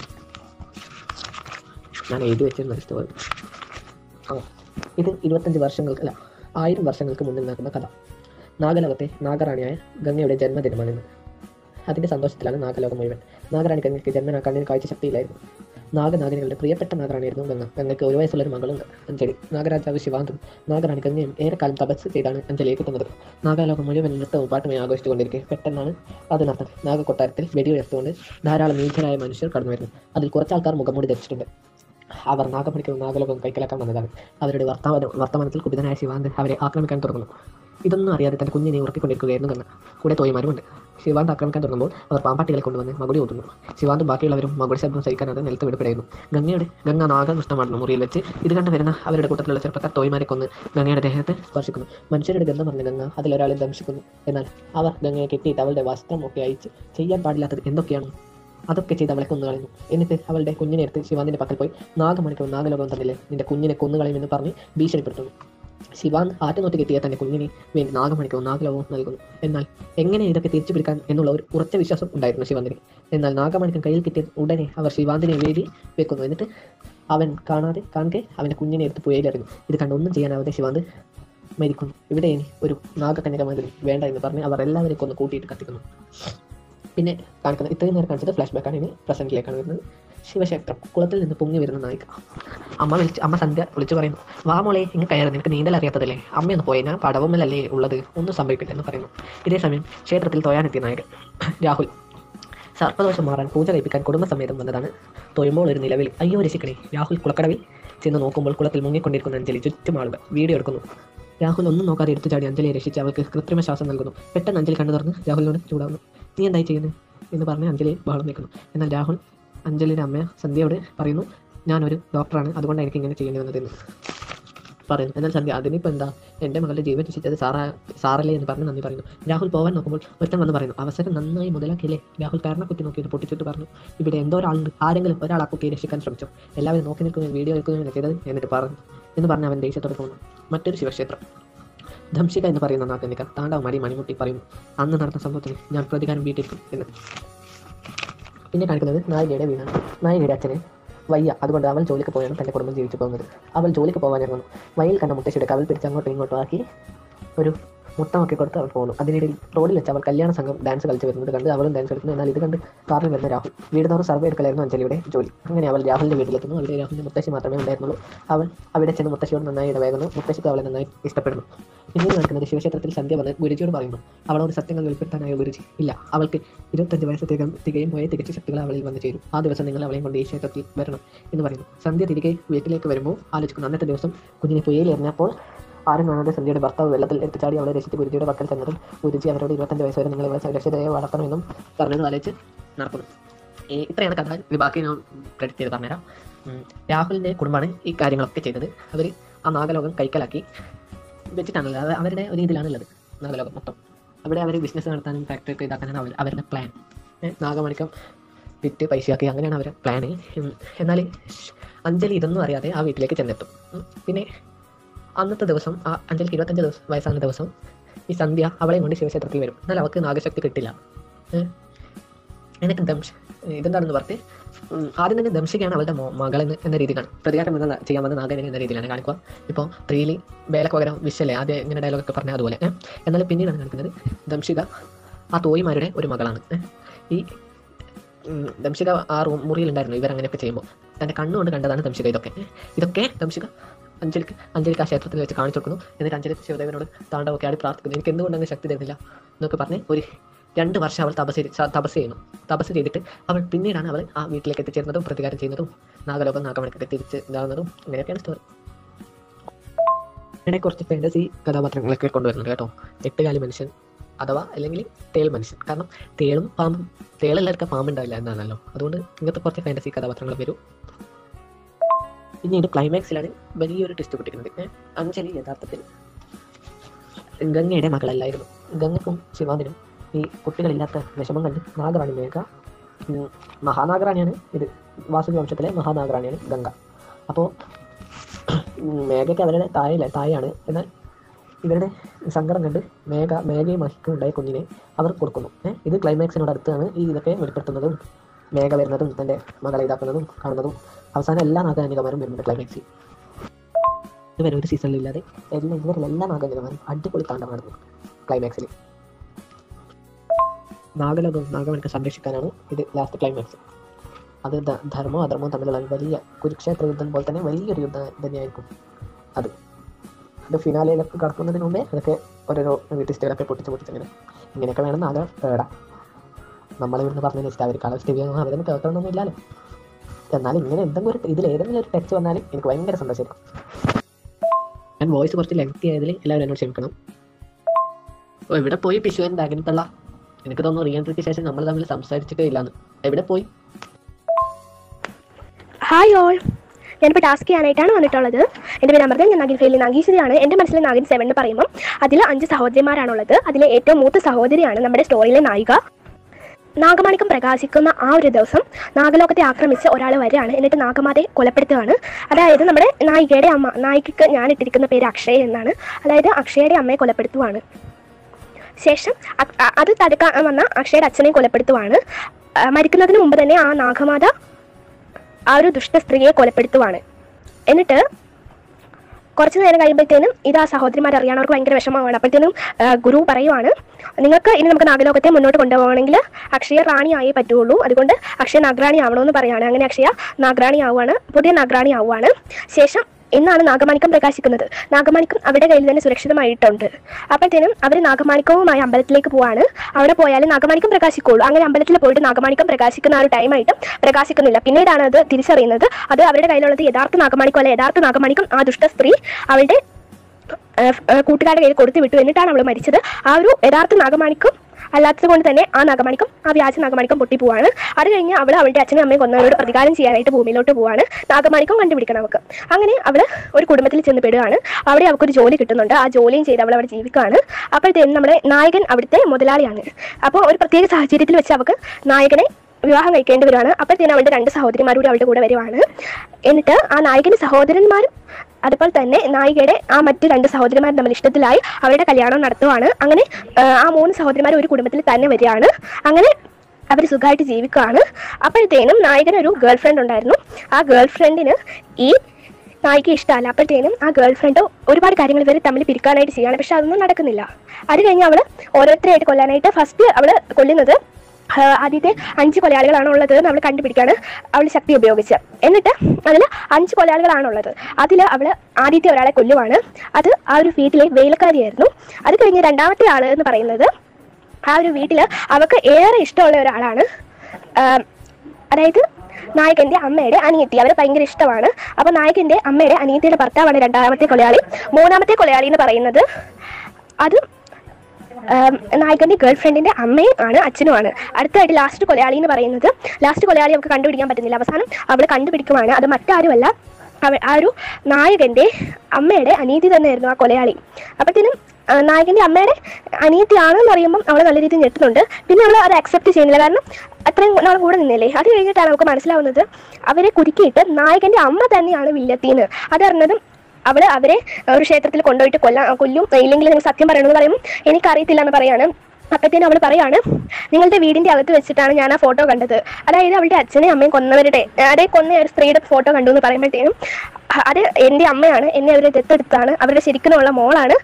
F: ഞാൻ എഴുതി വെച്ചിരുന്ന സ്റ്റോറി ആ ഇത് ഇരുപത്തഞ്ച് വർഷങ്ങൾക്ക് അല്ല ആയിരം വർഷങ്ങൾക്ക് മുന്നിൽ നടക്കുന്ന കഥ നാഗലോകത്തെ നാഗറാണിയായ ഗംഗയുടെ ജന്മദിനമാണിന്ന് അതിൻ്റെ സന്തോഷത്തിലാണ് നാഗലോകം മുഴുവൻ നാഗറാണി ഗംഗയ്ക്ക് ജന്മനാ കണ്ണിന് കാഴ്ച ശക്തിയില്ലായിരുന്നു നാഗനാഗിനികളുടെ പ്രിയപ്പെട്ട നാഗറാണിയായിരുന്നു ഗംഗ ഗംഗയ്ക്ക് ഒരു വയസ്സുള്ള ഒരു മകളുണ്ട് അഞ്ജലി നാഗരാജാവ് ശിവാന്തും നാഗറാണി ഗംഗയും ഏറെക്കാലം തപസ് ചെയ്താണ് അഞ്ജലിയെ കിട്ടുന്നത് നാഗലോകം മുഴുവൻ നൃത്തവും പാട്ടുമായി ആഘോഷിച്ചുകൊണ്ടിരിക്കെ പെട്ടെന്നാണ് അത് നടന്നത് നാഗകൊട്ടാരത്തിൽ വെടിയുയർത്തുകൊണ്ട് ധാരാളം നീചരായ മനുഷ്യർ കടന്നു വരുന്നു അതിൽ കുറച്ച് ആൾക്കാർ മുഖംമൂടി ധരിച്ചിട്ടുണ്ട് അവർ നാഗമണിക്കും നാഗലോകം കൈക്കലാക്കാൻ വന്നതാണ് അവരുടെ വർത്തമാനം വർത്തമാനത്തിൽ കുപിതനായ ശിവാന്തൻ അവരെ ആക്രമിക്കാൻ തുടങ്ങുന്നു ഇതൊന്നും അറിയാതെ തന്റെ കുഞ്ഞിനെ ഉറക്കിക്കൊണ്ടിരിക്കുകയായിരുന്നു ഗംഗ കൂടെ തോയിമാരുമുണ്ട് ശിവാന്ത് ആക്രമിക്കാൻ തുടങ്ങുമ്പോൾ അവർ പാമ്പാട്ടികളെ കൊണ്ടുവന്ന് മകുടി ഊതുന്നു ശിവാന്തും ബാക്കിയുള്ളവരും മകുടി ശബ്ദം സഹിക്കാനാതെ നിലത്ത് വീടുപിടയുന്നു ഗംഗയുടെ ഗംഗ നാഗനഷ്ടമാടുന്നു മുറിയിൽ വെച്ച് ഇത് കണ്ട് വരുന്ന അവരുടെ കൂട്ടത്തിലുള്ള ചെറുപ്പക്കാർ തോയിമാരെ കൊന്ന് ഗംഗയുടെ ദേഹത്തെ സ്പർശിക്കുന്നു മനുഷ്യരുടെ ഗന്ധം പറഞ്ഞ ഗംഗ അതിലൊരാളെ ദംശിക്കുന്നു എന്നാൽ അവർ ഗംഗയെ കെട്ടിയിട്ട് അവളുടെ വസ്ത്രം ഒക്കെ അയച്ച് ചെയ്യാൻ പാടില്ലാത്തത് എന്തൊക്കെയാണ് അതൊക്കെ ചെയ്ത് അവളെ കൊന്നുകളയുന്നു എന്നിട്ട് അവളുടെ കുഞ്ഞിനെ എടുത്ത് ശിവാന്തിന്റെ പക്കൽ പോയി നാഗമണിക്കോ നാഗലോകം തന്നില്ലേ നിന്റെ കുഞ്ഞിനെ കൊന്നുകളയുമെന്ന് പറഞ്ഞ് ഭീഷണിപ്പെടുത്തുന്നു ശിവാന്ത് ആറ്റുനോട്ട് കിട്ടിയ തന്റെ കുഞ്ഞിനെ വേണ്ടി നാഗമണിക്കോ നാഗലോകവും നൽകുന്നു എന്നാൽ എങ്ങനെ ഇതൊക്കെ തിരിച്ചു പിടിക്കാൻ എന്നുള്ള ഒരു ഉറച്ച വിശ്വാസം ഉണ്ടായിരുന്നു ശിവാന്തിന് എന്നാൽ നാഗമണിക്കൻ കയ്യിൽ കിട്ടിയ ഉടനെ അവർ ശിവാന്തിനെ വേദി വെക്കുന്നു എന്നിട്ട് അവൻ കാണാതെ കാണെ അവൻ്റെ കുഞ്ഞിനെ എടുത്ത് പുഴയിലെറിഞ്ഞു ഇത് കണ്ട് ഒന്നും ചെയ്യാനാവാതെ ശിവാന്ത് മരിക്കുന്നു ഇവിടെ ഇനി ഒരു നാഗകന്യക മാതിരി വേണ്ട എന്ന് പറഞ്ഞ് അവർ എല്ലാവരെയും കൊന്ന് കൂട്ടിയിട്ട് കത്തിക്കുന്നു പിന്നെ കാണിക്കുന്നത് ഇത്രയും നേരം കാണിച്ചത് ഫ്ലാഷ് ബാക്കാണ് ഇനി പ്രസന്റിലേക്കാണ് വരുന്നത് ശിവക്ഷേത്രം കുളത്തിൽ നിന്ന് പൊങ്ങി വരുന്ന നായിക അമ്മ വിളിച്ച് അമ്മ സന്ധ്യ വിളിച്ചു പറയുന്നു വാ മോളെ ഇങ്ങ് കയറി നിനക്ക് നീന്തൽ അറിയാത്തതല്ലേ അമ്മയൊന്ന് പോയി ഞാൻ പടവുമ്മലല്ലേ ഉള്ളത് ഒന്നും സംഭവിക്കില്ല എന്ന് പറയുന്നു ഇതേ സമയം ക്ഷേത്രത്തിൽ തൊയാനെത്തിയ നായകൻ രാഹുൽ സർപ്പദോഷം മാറാൻ പൂജ കഴിപ്പിക്കാൻ കുടുംബസമേതം വന്നതാണ് തൊഴുമ്പോൾ ഒരു നിലവിൽ അയ്യോ രക്ഷിക്കണേ രാഹുൽ കുളക്കടവിൽ ചെന്ന് നോക്കുമ്പോൾ കുളത്തിൽ മുങ്ങിക്കൊണ്ടിരിക്കുന്ന അഞ്ജലി ചുറ്റും ആളുകൾ വീഡിയോ എടുക്കുന്നു രാഹുൽ ഒന്നും നോക്കാതെ എടുത്തു ചാടി അഞ്ജലിയെ രക്ഷിച്ച് അവൾക്ക് കൃത്രിമ ശ്വാസം നൽകുന്നു പെട്ടെന്ന് അഞ്ജലി കണ്ണു തുറന്ന് രാഹുലിനോട് ചൂടാവുന്നു നീ എന്തായി ചെയ്യുന്നത് എന്ന് പറഞ്ഞ് അഞ്ജലിയെ ബഹളം വെക്കുന്നു എന്നാൽ രാഹുൽ അഞ്ജലിയുടെ അമ്മ സന്ധ്യയോട് പറയുന്നു ഞാനൊരു ഡോക്ടറാണ് അതുകൊണ്ടാണ് എനിക്ക് ഇങ്ങനെ ചെയ്യേണ്ടി വന്നതെന്ന് പറയുന്നു എന്നാൽ സന്ധ്യ അതിനിപ്പോൾ എന്താ എൻ്റെ മകളുടെ ജീവൻ രക്ഷിച്ചത് സാറാ സാറല്ലേ എന്ന് പറഞ്ഞ് നന്ദി പറയുന്നു രാഹുൽ പോവാൻ നോക്കുമ്പോൾ ഒരുത്തൻ വന്ന് പറയുന്നു അവസരം നന്നായി മുതലാക്കിയില്ലേ രാഹുൽ കാരണം കുത്തി നോക്കിയിട്ട് പൊട്ടിച്ചിട്ട് പറഞ്ഞു ഇവിടെ എന്തോ ഒരാളുണ്ട് ആരെങ്കിലും ഒരാൾ ആ കുട്ടിയെ രക്ഷിക്കാൻ ശ്രമിച്ചു എല്ലാവരും നോക്കി നിൽക്കുന്ന വീഡിയോ എടുക്കുകയാണ് ചെയ്തത് എന്നിട്ട് പറഞ്ഞു എന്ന് പറഞ്ഞ് അവൻ ദേഷ്യത്തോടെ പോകുന്നു മറ്റൊരു ശിവക്ഷേത്രം ധംശിക എന്ന് പറയുന്ന നാട്ടിനിക്ക താണ്ടാവ് മടി മണിമുട്ടി പറയുന്നു അന്ന് നടന്ന സംഭവത്തിന് ഞാൻ പ്രതികാരം വീട്ടിരിക്കും എന്ന് പിന്നെ കാണിക്കുന്നത് നായികയുടെ വീടാണ് നായികയുടെ അച്ഛന് വയ്യ അതുകൊണ്ട് അവൾ ജോലിക്ക് പോയാണ് തൻ്റെ കുടുംബം ജീവിച്ചു പോകുന്നത് അവൾ ജോലിക്ക് പോകാൻ ഇറങ്ങുന്നു വയലിൽ കണ്ട മുത്തശ്ശിയുടെ കവൽ പിടിച്ച് അങ്ങോട്ടും ഇങ്ങോട്ടും ആക്കി ഒരു മുട്ടമൊക്കെ കൊടുത്ത് അവൾ പോകുന്നു അതിനിടയിൽ റോഡിൽ വെച്ച് അവൾ കല്യാണ സംഘം ഡാൻസ് കളിച്ച് വരുന്നത് കണ്ട് അവളും ഡാൻസ് കളിക്കുന്നു എന്നാൽ ഇത് കണ്ട് കാറിൽ വരുന്ന രാഹുൽ വീട് തോറും സർവേ എടുക്കലായിരുന്നു അഞ്ജലിയുടെ ജോലി അങ്ങനെ അവൾ രാഹുലിൻ്റെ വീട്ടിലെത്തുന്നു അവിടെ രാഹുലിൻ്റെ മുത്തശ്ശി മാത്രമേ ഉണ്ടായിരുന്നുള്ളൂ അവൾ അവിടെ ചെന്ന് മുത്തശ്ശിയോട് നന്നായി ഇടവേകുന്നു മുത്തശ്ശിക്ക് അവളെ നന്നായി ഇഷ്ടപ്പെടുന്നു പിന്നീട് നടക്കുന്നത് ശിവക്ഷേത്രത്തിൽ സന്ധ്യ വന്ന് ഗുരുജിയോട് പറയുന്നു അവളോട് സത്യങ്ങൾ വെളിപ്പെടുത്താനായ ഗുരുജി ഇല്ല അവൾക്ക് ഇരുപത്തഞ്ച് വയസ്സ് തികയും തികയും പോയ തികച്ച ശക്തികൾ അവളിൽ വന്നു ചേരും ആ ദിവസം നിങ്ങൾ അവളെയും കൊണ്ട് ഈ ക്ഷേത്രത്തിൽ വരണം എന്ന് പറയുന്നു സന്ധ്യ തിരികെ വീട്ടിലേക്ക് വരുമ്പോൾ ആലോചിക്കുന്നു അന്നത്തെ ദിവസം കുഞ്ഞിനെ പുയയിൽ എറിഞ്ഞപ്പോൾ ആരും കാണാതെ സന്ധ്യയുടെ ഭർത്താവ് വെള്ളത്തിൽ എടുത്തുചാടി അവളെ രക്ഷിച്ച് ഗുരുജിയുടെ പക്കൽ ചെന്നതും ഗുരുജി അവരോട് ഇരുപത്തഞ്ച് വയസ്സ് വരെ നിങ്ങൾ ഇവിടെ സുരക്ഷിതയെ വളർത്തണമെന്നും പറഞ്ഞത് ആലോചിച്ച് നടക്കുന്നു ഈ ഇത്രയാണ് കഥ ഇത് ബാക്കി ഞാൻ ക്രെഡിറ്റ് ചെയ്ത് പറഞ്ഞുതരാം ഉം, രാഹുലിൻ്റെ കുടുംബമാണ് ഈ കാര്യങ്ങളൊക്കെ ചെയ്തത് അവർ ആ നാഗലോകം കൈക്കലാക്കി വെച്ചിട്ടാണുള്ളത് അത് അവരുടെ ഒരു ഇതിലാണുള്ളത് നാഗലോകം മൊത്തം അവിടെ അവർ ബിസിനസ് നടത്താനും ഫാക്ടറി ഒക്കെ ഇതാക്കാനാണ് അവർ അവരുടെ പ്ലാൻ നാഗമണിക്കം വിറ്റ് പൈസയാക്കി അങ്ങനെയാണ് അവരുടെ പ്ലാന് എന്നാൽ അഞ്ജലി ഇതൊന്നും അറിയാതെ ആ വീട്ടിലേക്ക് ചെന്നെത്തും ഉം. പിന്നെ അന്നത്തെ ദിവസം ആ അഞ്ജലിക്ക് ഇരുപത്തഞ്ച് ദിവസം വയസ്സാകുന്ന ദിവസം ഈ സന്ധ്യ അവളെയും കൊണ്ട് ശിവക്ഷേത്രത്തിൽ വരും എന്നാൽ അവൾക്ക് നാഗശക്തി കിട്ടില്ല ഏ? എന്നിട്ട് ദംശ ഇതെന്താണെന്ന് പറഞ്ഞ് ഉം, ആദ്യം തന്നെ ദംശികയാണ് അവളുടെ മോ- മകളെന്ന് എന്ന രീതിയിലാണ് പ്രതികാരം എന്ന ചെയ്യാൻ വന്ന നാഗനെ എന്ന രീതിയിലാണ് കാണിക്കുക ഇപ്പോൾ ത്രീലി വേലക്ക് പകരം വിഷല്ലേ ആദ്യം ഇങ്ങനെ ഡയലോഗൊക്കെ പറഞ്ഞ അതുപോലെ ഏ? എന്നാൽ പിന്നീടാണ് കാണിക്കുന്നത് ദംശിക ആ തോയിമാരുടെ ഒരു മകളാണ് ഏ? ഈ ഉം, ദംശിക ആ റൂം മുറിയിലുണ്ടായിരുന്നു ഇവരങ്ങനെയൊക്കെ ചെയ്യുമ്പോൾ തൻ്റെ കണ്ണുകൊണ്ട് കണ്ടതാണ് ദംശിക ഇതൊക്കെ ഏ? ഇതൊക്കെ ദംശിക അഞ്ജലിക്ക് അഞ്ജലിക്ക് ആ ക്ഷേത്രത്തിൽ വെച്ച് കാണിച്ചു കൊടുക്കുന്നു എന്നിട്ട് അഞ്ജലി ശിവദേവനോട് താണ്ടവൊക്കെ ആടി പ്രാർത്ഥിക്കുന്നു എനിക്ക് എന്തുകൊണ്ട് അങ്ങനെ ശക്തി തരുന്നില്ല എന്നൊക്കെ പറഞ്ഞ് ഒരു രണ്ട് വർഷം അവൾ തപസ് ചെയ്ത് സ- തപസ് ചെയ്യുന്നു തപസ് ചെയ്തിട്ട് അവൾ പിന്നീടാണ് അവൾ ആ വീട്ടിലേക്ക് എത്തിച്ചേരുന്നതും പ്രതികാരം ചെയ്യുന്നതും നാഗലോകം നാഗമണിക്കൊക്കെ തിരിച്ച് ഇതാകുന്നതും അങ്ങനെയൊക്കെയാണ് സ്റ്റോറി ഇവിടെ കുറച്ച് ഫാൻറ്റസി കഥാപാത്രങ്ങളൊക്കെ കൊണ്ടുവരുന്നുണ്ട് കേട്ടോ എട്ടുകാലി മനുഷ്യൻ അഥവാ അല്ലെങ്കിൽ തേൾ മനുഷ്യൻ കാരണം തേളും പാമ്പും തേളെല്ലാവർക്കും പാമ്പുണ്ടാവില്ല എന്നാണല്ലോ അതുകൊണ്ട് ഇങ്ങനത്തെ കുറച്ച് ഫാൻറ്റസി കഥാപാത്രങ്ങൾ വരും പിന്നീട് ക്ലൈമാക്സിലാണ് വലിയൊരു ടെസ്റ്റ് പൊട്ടിക്കുന്നത് ഏ, അഞ്ജലി യഥാർത്ഥത്തിൽ ഗംഗയുടെ മകളല്ലായിരുന്നു ഗംഗക്കും ശിവാദിനും ഈ കുട്ടികളില്ലാത്ത വിഷമം കണ്ട് നാഗറാണി മേഘ ഉം, മഹാനാഗറാണിയാണ് ഇത് വാസുകി വംശത്തിലെ മഹാനാഗറാണിയാണ് ഗംഗ അപ്പോൾ മേഘയ്ക്ക് അവരുടെ തായല്ല തായാണ് എന്നാൽ ഇവരുടെ സങ്കടം കണ്ട് മേഘ മേഘയും മഹിക്കും ഉണ്ടായ കുഞ്ഞിനെ അവർ കൊടുക്കുന്നു ഏ, ഇത് ക്ലൈമാക്സിനോട് അടുത്താണ് ഈ ഇതൊക്കെ വെളിപ്പെടുത്തുന്നതും മേഘ വരുന്നതും തൻ്റെ മകളെ ഇതാക്കുന്നതും കാണുന്നതും അവസാനം എല്ലാ നാഗാനികമാരും വരുന്നുണ്ട് ക്ലൈമാക്സിൽ ഇതുവരെ ഒരു സീസണിലില്ലാതെ എല്ലാ ഇവരിൽ എല്ലാ നാഗാനികമാരും അടിപൊളി താണ്ടം നടന്നു ക്ലൈമാക്സിൽ നാഗലോകവും നാഗമണിക്ക് സംരക്ഷിക്കാനാണ് ഇത് ലാസ്റ്റ് ക്ലൈമാക്സ് അത് ധ- ധർമ്മവും അധർമ്മവും തമ്മിലുള്ള ഒരു വലിയ കുരുക്ഷേത്ര യുദ്ധം പോലെ തന്നെ വലിയൊരു യുദ്ധം തന്നെയായിരിക്കും അത് അത് ഫിനാലയിലൊക്കെ കടക്കുന്നതിന് മുമ്പേ അതൊക്കെ ഓരോരോ ട്വിസ്റ്റുകളൊക്കെ പൊട്ടിച്ച് പൊട്ടിച്ചിങ്ങനെ ഇങ്ങനെയൊക്കെ വേണം നാഗ തേടാം നമ്മളിവിടുന്ന് പറഞ്ഞതിന് ഇഷ്ടം അവർ കളർ സ്റ്റേഡിയം അവരൊന്നും കേൾക്കണമെന്നൊന്നും ഇല്ലല്ലോ എന്നാലും ഇങ്ങനെ എന്തെങ്കിലും ഒരു ഇതിൽ ഏതെങ്കിലും ഒരു ടച്ച് വന്നാലും എനിക്ക് ഭയങ്കര സന്തോഷമായിരിക്കും ഞാൻ വോയിസ് കുറച്ച് ലെങ്തി ആയതിൽ എല്ലാവരും എന്നോട് ക്ഷമിക്കണം ഓ എവിടെ പോയി പിശുവൻ ബാഗിനത്തുള്ള എനിക്ക് തോന്നുന്നു റീഎൻട്രിക്ക് ശേഷം നമ്മൾ തമ്മിൽ സംസാരിച്ചിട്ടേ ഇല്ലാന്ന് എവിടെ പോയി
G: ഹായ് ഓൾ ഞാനിപ്പോൾ ടാസ്ക് ചെയ്യാനായിട്ടാണ് വന്നിട്ടുള്ളത് എൻ്റെ പേര് അമൃത ഞാൻ നാഗിൻ ഫെയിലി നാഗീശ്വരിയാണ് എൻ്റെ മനസ്സിലെ നാഗിൻ സെവൻ എന്ന് പറയുമ്പോൾ അതിൽ അഞ്ച് സഹോദരിമാരാണുള്ളത് അതിലെ ഏറ്റവും മൂത്ത സഹോദരിയാണ് നമ്മുടെ സ്റ്റോറിയിലെ നായിക നാഗമാണിക്കം പ്രകാശിക്കുന്ന ആ ഒരു ദിവസം നാഗലോകത്തെ ആക്രമിച്ച് ഒരാൾ വരികയാണ് എന്നിട്ട് നാഗമാതയെ കൊലപ്പെടുത്തുകയാണ് അതായത് നമ്മുടെ നായികയുടെ അമ്മ നായികയ്ക്ക് ഞാൻ ഇട്ടിരിക്കുന്ന പേര് അക്ഷയ എന്നാണ് അതായത് അക്ഷയയുടെ അമ്മയെ കൊലപ്പെടുത്തുവാണ് ശേഷം അ- അ- അത് തടുക്കാൻ വന്ന അക്ഷയുടെ അച്ഛനെ കൊലപ്പെടുത്തുവാണ് ആ, മരിക്കുന്നതിന് മുമ്പ് തന്നെ ആ നാഗമാത ആ ഒരു ദുഷ്ട സ്ത്രീയെ കൊലപ്പെടുത്തുവാണ് എന്നിട്ട് കുറച്ച് നേരം കഴിയുമ്പോഴത്തേനും ഇത് ആ സഹോദരിമാർ അറിയാൻ അവർക്ക് ഭയങ്കര വിഷമമാണ് അപ്പോഴത്തേനും ആ, ഗുരു പറയുവാണ് നിങ്ങൾക്ക് ഇനി നമുക്ക് നാഗലോകത്തെ മുന്നോട്ട് കൊണ്ടുപോകണമെങ്കിൽ അക്ഷയ റാണി ആയേ പറ്റുള്ളൂ അതുകൊണ്ട് അക്ഷയ നാഗറാണി ആവണമെന്ന് പറയാണ് അങ്ങനെ അക്ഷയ നാഗറാണി ആവുകയാണ് പുതിയ നാഗറാണി ആവുകയാണ് ശേഷം ഇന്നാണ് നാഗമാണിക്കം പ്രകാശിക്കുന്നത് നാഗമാണിക്കം അവരുടെ കയ്യിൽ തന്നെ സുരക്ഷിതമായിട്ടുണ്ട് അപ്പോഴത്തേനും അവർ നാഗമാണിക്കവുമായി അമ്പലത്തിലേക്ക് പോവാണ് അവിടെ പോയാലും നാഗമാണിക്കം പ്രകാശിക്കുള്ളൂ അങ്ങനെ അമ്പലത്തിൽ പോയിട്ട് നാഗമാണിക്കം പ്രകാശിക്കുന്ന ആ ഒരു ടൈമായിട്ടും പ്രകാശിക്കുന്നില്ല പിന്നീടാണ് അത് തിരിച്ചറിയുന്നത് അത് അവരുടെ കയ്യിലുള്ളത് യഥാർത്ഥ നാഗമാണിക്കം അല്ല യഥാർത്ഥ നാഗമാണിക്കം ആ ദുഷ്ട സ്ത്രീ അവളുടെ ഏഹ്, ഏഹ്, കൂട്ടുകാരുടെ കയ്യിൽ കൊടുത്തു വിട്ടു എന്നിട്ടാണ് അവൾ മരിച്ചത് ആ ഒരു യഥാർത്ഥ നാഗമാണിക്കം അല്ലാത്തത് കൊണ്ട് തന്നെ ആ നാഗമാണിക്കം ആ വ്യാജ നാഗമാണിക്കം പൊട്ടിപ്പോവാണ് അത് കഴിഞ്ഞ് അവൾ അവളുടെ അച്ഛനും അമ്മയും കൊന്നവരോട് പ്രതികാരം ചെയ്യാനായിട്ട് ഭൂമിയിലോട്ട് പോവാണ് നാഗമാണിക്കം കണ്ടുപിടിക്കണം അവൾക്ക് അങ്ങനെ അവൾ ഒരു കുടുംബത്തിൽ ചെന്ന് പെടുകയാണ് അവിടെ അവൾക്കൊരു ജോലി കിട്ടുന്നുണ്ട് ആ ജോലിയും ചെയ്ത് അവൾ അവിടെ ജീവിക്കുകയാണ് അപ്പോഴത്തേനും നമ്മുടെ നായകൻ അവിടുത്തെ മുതലാളിയാണ് അപ്പോൾ ഒരു പ്രത്യേക സാഹചര്യത്തിൽ വെച്ച് അവൾക്ക് നായകനെ വിവാഹം കഴിക്കേണ്ടി വരുവാണ് അപ്പോഴത്തേനും അവളുടെ രണ്ട് സഹോദരിമാരും കൂടി അവളുടെ കൂടെ വരുവാണ് എന്നിട്ട് ആ നായകന്റെ സഹോദരന്മാരും അതുപോലെ തന്നെ നായികയുടെ ആ മറ്റ് രണ്ട് സഹോദരിമാരും തമ്മിൽ ഇഷ്ടത്തിലായി അവരുടെ കല്യാണം നടത്തുവാണ് അങ്ങനെ ആ, ആ മൂന്ന് സഹോദരിമാർ ഒരു കുടുംബത്തിൽ തന്നെ വരികയാണ് അങ്ങനെ അവർ സുഖമായിട്ട് ജീവിക്കുകയാണ് അപ്പോഴത്തേനും നായകന് ഒരു ഗേൾ ഫ്രണ്ട് ഉണ്ടായിരുന്നു ആ ഗേൾ ഫ്രണ്ടിന് ഈ നായിക ഇഷ്ടമല്ല അപ്പോഴത്തേനും ആ ഗേൾ ഫ്രണ്ട് ഒരുപാട് കാര്യങ്ങൾ ഇവർ തമ്മിൽ പിരിക്കാനായിട്ട് ചെയ്യാണ് പക്ഷെ അതൊന്നും നടക്കുന്നില്ല അത് കഴിഞ്ഞ് അവൾ ഓരോരുത്തരെയായിട്ട് കൊല്ലാനായിട്ട് ഫസ്റ്റ് അവൾ കൊല്ലുന്നത് ആ, ആദ്യത്തെ അഞ്ച് കൊലയാളികളാണ് ഉള്ളത് എന്ന് അവൾ കണ്ടുപിടിക്കാണ് അവൾ ശക്തി ഉപയോഗിച്ച് എന്നിട്ട് അതിൽ അഞ്ച് കൊലയാളികളാണുള്ളത് അതിൽ അവൾ ആദ്യത്തെ ഒരാളെ കൊല്ലുവാണ് അത് ആ ഒരു വീട്ടിലെ വേലക്കാരിയായിരുന്നു അത് കഴിഞ്ഞ് രണ്ടാമത്തെ ആൾ എന്ന് പറയുന്നത് ആ ഒരു വീട്ടിൽ അവൾക്ക് ഏറെ ഇഷ്ടമുള്ള ഒരാളാണ് ആം, അതായത് നായകന്റെ അമ്മയുടെ അനിയത്തി അവരെ ഭയങ്കര ഇഷ്ടമാണ് അപ്പൊ നായകന്റെ അമ്മയുടെ അനിയത്തിയുടെ ഭർത്താവാണ് രണ്ടാമത്തെ കൊലയാളി മൂന്നാമത്തെ കൊലയാളി എന്ന് പറയുന്നത് അത് ആം, നായകന്റെ ഗേൾ ഫ്രണ്ടിന്റെ അമ്മയും ആണ് അച്ഛനുമാണ് അടുത്തായിട്ട് ലാസ്റ്റ് കൊലയാളി എന്ന് പറയുന്നത് ലാസ്റ്റ് കൊലയാളി നമുക്ക് കണ്ടുപിടിക്കാൻ പറ്റുന്നില്ല അവസാനം അവൾ കണ്ടുപിടിക്കുവാണ് അത് മറ്റാരുമല്ല അവ ആ ഒരു നായകന്റെ അമ്മയുടെ അനീതി തന്നെയായിരുന്നു ആ കൊലയാളി അപ്പോഴത്തേനും ആ, നായകന്റെ അമ്മയുടെ അനിയത്തിയാണെന്ന് അറിയുമ്പം അവൾ നല്ല രീതിയിൽ ഞെട്ടുന്നുണ്ട് പിന്നെ അവൾ അത് അക്സെപ്റ്റ് ചെയ്യുന്നില്ല കാരണം അത്രയും നാൾ കൂടെ നിന്നില്ലേ അത് കഴിഞ്ഞിട്ടാണ് നമുക്ക് മനസ്സിലാവുന്നത് അവരെ കുരുക്കിയിട്ട് നായകന്റെ അമ്മ തന്നെയാണ് വില്ലത്തീന്ന് അതറിഞ്ഞതും അവള് അവരെ ഒരു ക്ഷേത്രത്തിൽ കൊണ്ടുപോയിട്ട് കൊല്ലാ കൊല്ലും ഇല്ലെങ്കിൽ നിങ്ങൾ സത്യം പറയണമെന്ന് പറയുമ്പോൾ എനിക്കറിയത്തില്ല എന്ന് പറയാണ് അപ്പത്തേനും അവൾ പറയാണ് നിങ്ങളുടെ വീടിന്റെ അകത്ത് വെച്ചിട്ടാണ് ഞാൻ ആ ഫോട്ടോ കണ്ടത് അതായത് അവളുടെ അച്ഛനെയും അമ്മയും കൊന്നവരുടെ അതേ കൊന്ന ഒരു സ്ത്രീയുടെ ഫോട്ടോ കണ്ടു എന്ന് പറയുമ്പോഴത്തേനും അ- അത് എൻ്റെ അമ്മയാണ് എന്നെ അവരെ ദത്തെടുത്താണ് അവരുടെ ശരിക്കുമുള്ള മോളാണ്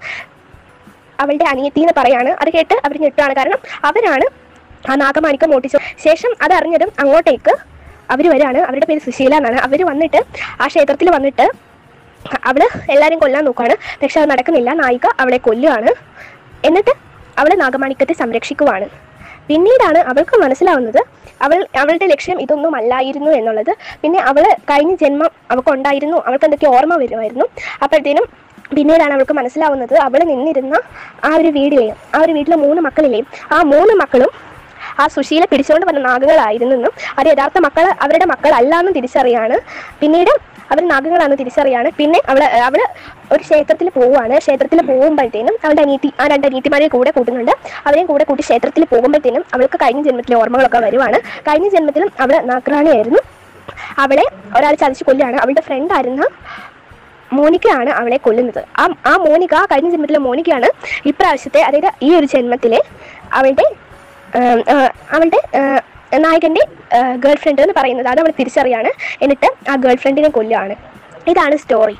G: അവളുടെ അനിയത്തി എന്ന് പറയാണ് അത് കേട്ട് അവർ ഞെട്ടാണ് കാരണം അവരാണ് ആ നാഗമാണിക്കം മോട്ടിച്ചു ശേഷം അത് അറിഞ്ഞതും അങ്ങോട്ടേക്ക് അവർ വരാണ് അവരുടെ പേര് സുശീല എന്നാണ് അവർ വന്നിട്ട് ആ ക്ഷേത്രത്തിൽ വന്നിട്ട് അവള് എല്ലാവരും കൊല്ലാൻ നോക്കുകയാണ് പക്ഷെ അത് നടക്കുന്നില്ല നായിക അവളെ കൊല്ലുകയാണ് എന്നിട്ട് അവളെ നാഗമാണിക്കത്തെ സംരക്ഷിക്കുവാണ് പിന്നീടാണ് അവൾക്ക് മനസ്സിലാവുന്നത് അവൾ അവളുടെ ലക്ഷ്യം ഇതൊന്നും അല്ലായിരുന്നു എന്നുള്ളത് പിന്നെ അവൾ കഴിഞ്ഞ ജന്മം അവൾക്കുണ്ടായിരുന്നു അവൾക്ക് എന്തൊക്കെ ഓർമ്മ വരുമായിരുന്നു അപ്പോഴത്തേനും പിന്നീടാണ് അവൾക്ക് മനസ്സിലാവുന്നത് അവൾ നിന്നിരുന്ന ആ ഒരു വീടിലെ ആ ഒരു വീട്ടിലെ മൂന്ന് മക്കളിലെയും ആ മൂന്ന് മക്കളും ആ സുശീല പിടിച്ചുകൊണ്ട് വന്ന നാഗങ്ങളായിരുന്നെന്നും അത് യഥാർത്ഥ മക്കൾ അവരുടെ മക്കളല്ല എന്നും തിരിച്ചറിയാണ് പിന്നീട് അവർ നാഗങ്ങളാണെന്ന് തിരിച്ചറിയാണ് പിന്നെ അവള് അവള് ഒരു ക്ഷേത്രത്തിൽ പോവുകയാണ് ക്ഷേത്രത്തിൽ പോകുമ്പോഴത്തേനും അവളുടെ അനീതി ആ രണ്ട് അനീതിമാരെ കൂടെ കൂട്ടുന്നുണ്ട് അവരെയും കൂടെ കൂട്ടി ക്ഷേത്രത്തിൽ പോകുമ്പോഴത്തേനും അവൾക്ക് കഴിഞ്ഞ ജന്മത്തിലെ ഓർമ്മകളൊക്കെ വരുവാണ് കഴിഞ്ഞ ജന്മത്തിലും അവൾ നാഗ്രാണിയായിരുന്നു അവളെ ഒരാൾ ചതിച്ച് കൊല്ലുകയാണ് അവളുടെ ഫ്രണ്ട് ആയിരുന്ന മോനിക്കയാണ് അവളെ കൊല്ലുന്നത് ആ ആ മോനിക കഴിഞ്ഞ ജന്മത്തിലെ മോനിക്കയാണ് ഇപ്രാവശ്യത്തെ അതായത് ഈ ഒരു ജന്മത്തിലെ അവളുടെ ആം, ആ, അവളുടെ ആ, നായകന്റെ ഗേൾ ഫ്രണ്ട് എന്ന് പറയുന്നത് അത് അവൾ തിരിച്ചറിയാണ് എന്നിട്ട് ആ ഗേൾ ഫ്രണ്ടിനെ കൊല്ലുകയാണ് ഇതാണ് സ്റ്റോറി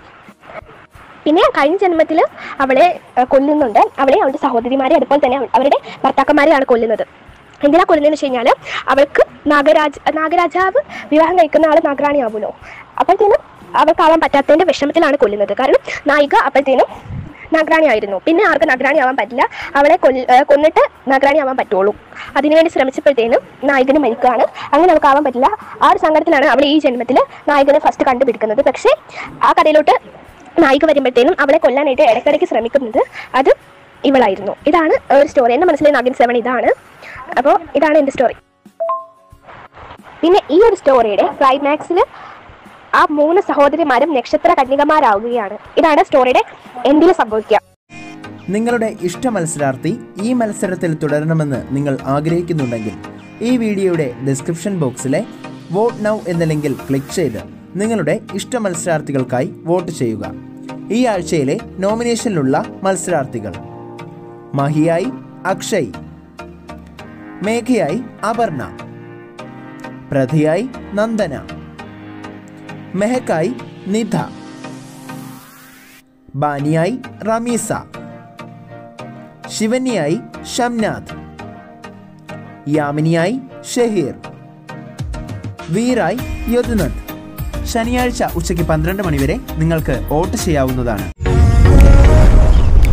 G: പിന്നെ കഴിഞ്ഞ ജന്മത്തിൽ അവളെ ആ, കൊല്ലുന്നുണ്ട് അവളെ അവളുടെ സഹോദരിമാരെ അതുപോലെ തന്നെ അവ- അവരുടെ ഭർത്താക്കന്മാരെയാണ് കൊല്ലുന്നത് എന്തിനാ കൊല്ലുന്നതെന്ന് വെച്ച് കഴിഞ്ഞാൽ അവൾക്ക് നാഗരാജ നാഗരാജാവ് വിവാഹം കഴിക്കുന്ന ആൾ നാഗറാണി ആവുമല്ലോ അപ്പോഴത്തേനും അവൾക്കാവാൻ പറ്റാത്തതിന്റെ വിഷമത്തിലാണ് കൊല്ലുന്നത് കാരണം നായിക അപ്പോഴത്തേനും നാഗറാണി ആയിരുന്നു പിന്നെ ആർക്കും നഗരാണി ആവാൻ പറ്റില്ല അവളെ കൊല്ല ഏഹ് കൊന്നിട്ട് നഗരാണി ആവാൻ പറ്റുള്ളൂ അതിനുവേണ്ടി ശ്രമിച്ചപ്പോഴത്തേനും നായകന് മരിക്കുകയാണ് അങ്ങനെ നമുക്ക് ആവാൻ പറ്റില്ല ആ ഒരു സങ്കടത്തിലാണ് അവൾ ഈ ജന്മത്തിൽ നായകനെ ഫസ്റ്റ് കണ്ടുപിടിക്കുന്നത് പക്ഷേ ആ കഥയിലോട്ട് നായിക വരുമ്പോഴത്തേനും അവളെ കൊല്ലാനായിട്ട് ഇടയ്ക്കിടയ്ക്ക് ശ്രമിക്കുന്നത് അത് ഇവളായിരുന്നു ഇതാണ് ഒരു സ്റ്റോറി എൻ്റെ മനസ്സിലെ നാഗിൻ സെവൻ ഇതാണ് അപ്പോൾ ഇതാണ് എൻ്റെ സ്റ്റോറി പിന്നെ ഈ ഒരു സ്റ്റോറിയുടെ ക്ലൈമാക്സിൽ ആ മൂന്ന് സഹോദരിമാരും നക്ഷത്ര കന്യകമാരാവുകയാണ് ഇതാണ് സ്റ്റോറിയുടെ എന്തിൽ സംഭവിക്കുക
A: നിങ്ങളുടെ ഇഷ്ട മത്സരാർത്ഥി ഈ മത്സരത്തിൽ തുടരണമെന്ന് നിങ്ങൾ ആഗ്രഹിക്കുന്നുണ്ടെങ്കിൽ ഈ വീഡിയോയുടെ ഡിസ്ക്രിപ്ഷൻ ബോക്സിലെ വോട്ട് നൗ എന്ന ലിങ്കിൽ ക്ലിക്ക് ചെയ്ത് നിങ്ങളുടെ ഇഷ്ട മത്സരാർത്ഥികൾക്കായി വോട്ട് ചെയ്യുക ഈ ആഴ്ചയിലെ നോമിനേഷനിലുള്ള മത്സരാർത്ഥികൾ മഹിയായി അക്ഷയ് മേഘയായി അപർണ പ്രതിയായി നന്ദന മെഹക്കായി നിധ ബാനിയായി റമീസ ശിവന്യായി ഷംനാഥ് യാമിനിയായി ഷഹീർ വീറായി യദുനന്ദ് ശനിയാഴ്ച ഉച്ചയ്ക്ക് പന്ത്രണ്ട് മണിവരെ നിങ്ങൾക്ക് വോട്ട് ചെയ്യാവുന്നതാണ്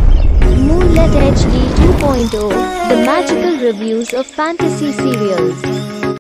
H: Moonlit HD 2.0 The magical reviews of fantasy serials.